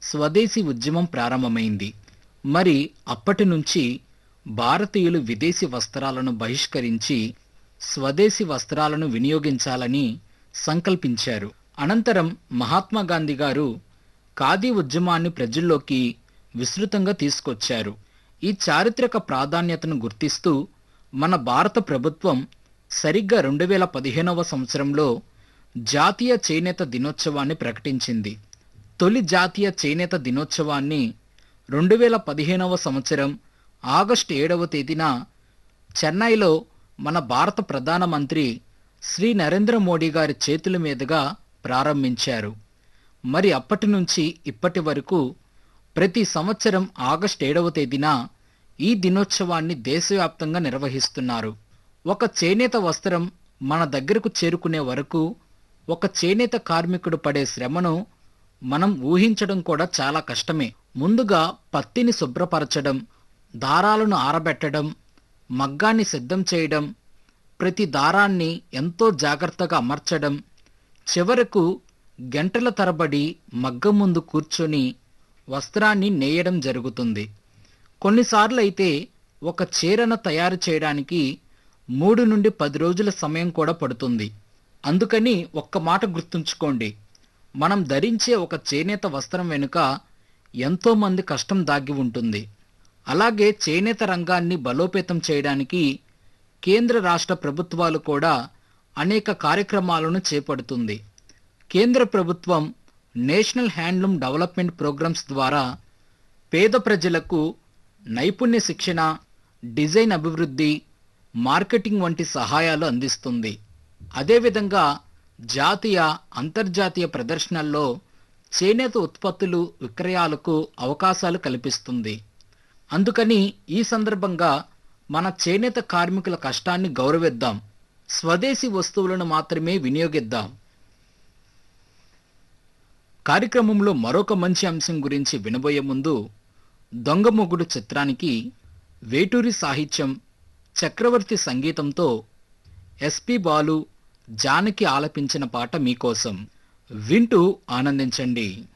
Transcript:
స్వదేశీ ఉద్యమం ప్రారంభమైంది మరి అప్పటి నుంచి భారతీయులు విదేశీ వస్త్రాలను బహిష్కరించి స్వదేశీ వస్త్రాలను వినియోగించాలని సంకల్పించారు అనంతరం మహాత్మా గాంధీ గారు ఖాదీ ఉద్యమాన్ని ప్రజల్లోకి విస్తృతంగా తీసుకొచ్చారు ఈ చారిత్రక ప్రాధాన్యతను గుర్తిస్తూ మన భారత ప్రభుత్వం సరిగ్గా రెండు వేల పదిహేనవ సంవత్సరంలో జాతీయ చేనేత దినోత్సవాన్ని ప్రకటించింది తొలి జాతీయ చేనేత దినోత్సవాన్ని రెండు వేల పదిహేనవ సంవత్సరం ఆగస్టు ఏడవ తేదీన చెన్నైలో మన భారత ప్రధానమంత్రి శ్రీ నరేంద్ర మోడీ గారి చేతుల మీదుగా ప్రారంభించారు మరి అప్పటి నుంచి ఇప్పటి వరకు ప్రతి సంవత్సరం ఆగస్టు ఏడవ తేదీన ఈ దినోత్సవాన్ని దేశవ్యాప్తంగా నిర్వహిస్తున్నారు ఒక చేనేత వస్త్రం మన దగ్గరకు చేరుకునే వరకు ఒక చేనేత కార్మికుడు పడే శ్రమను మనం ఊహించడం కూడా చాలా కష్టమే ముందుగా పత్తిని శుభ్రపరచడం దారాలను ఆరబెట్టడం మగ్గాన్ని సిద్ధం చేయడం ప్రతి దారాన్ని ఎంతో జాగ్రత్తగా అమర్చడం చివరకు గంటల తరబడి మగ్గం ముందు కూర్చొని వస్త్రాన్ని నేయడం జరుగుతుంది కొన్నిసార్లు అయితే ఒక చీరను తయారు చేయడానికి మూడు నుండి పది రోజుల సమయం కూడా పడుతుంది అందుకని ఒక్క మాట గుర్తుంచుకోండి మనం ధరించే ఒక చేనేత వస్త్రం వెనుక ఎంతో మంది కష్టం దాగి ఉంటుంది అలాగే చేనేత రంగాన్ని బలోపేతం చేయడానికి కేంద్ర రాష్ట్ర ప్రభుత్వాలు కూడా అనేక కార్యక్రమాలను చేపడుతుంది కేంద్ర ప్రభుత్వం నేషనల్ హ్యాండ్లూమ్ డెవలప్మెంట్ ప్రోగ్రామ్స్ ద్వారా పేద ప్రజలకు నైపుణ్య శిక్షణ డిజైన్ అభివృద్ధి మార్కెటింగ్ వంటి సహాయాలు అందిస్తుంది అదేవిధంగా జాతీయ అంతర్జాతీయ ప్రదర్శనల్లో చేనేత ఉత్పత్తులు విక్రయాలకు అవకాశాలు కల్పిస్తుంది అందుకని ఈ సందర్భంగా మన చేనేత కార్మికుల కష్టాన్ని గౌరవిద్దాం స్వదేశీ వస్తువులను మాత్రమే వినియోగిద్దాం కార్యక్రమంలో మరొక మంచి అంశం గురించి వినబోయే ముందు దొంగమొగుడు చిత్రానికి వేటూరి సాహిత్యం చక్రవర్తి సంగీతంతో ఎస్పి బాలు జానకి ఆలపించిన పాట మీకోసం వింటూ ఆనందించండి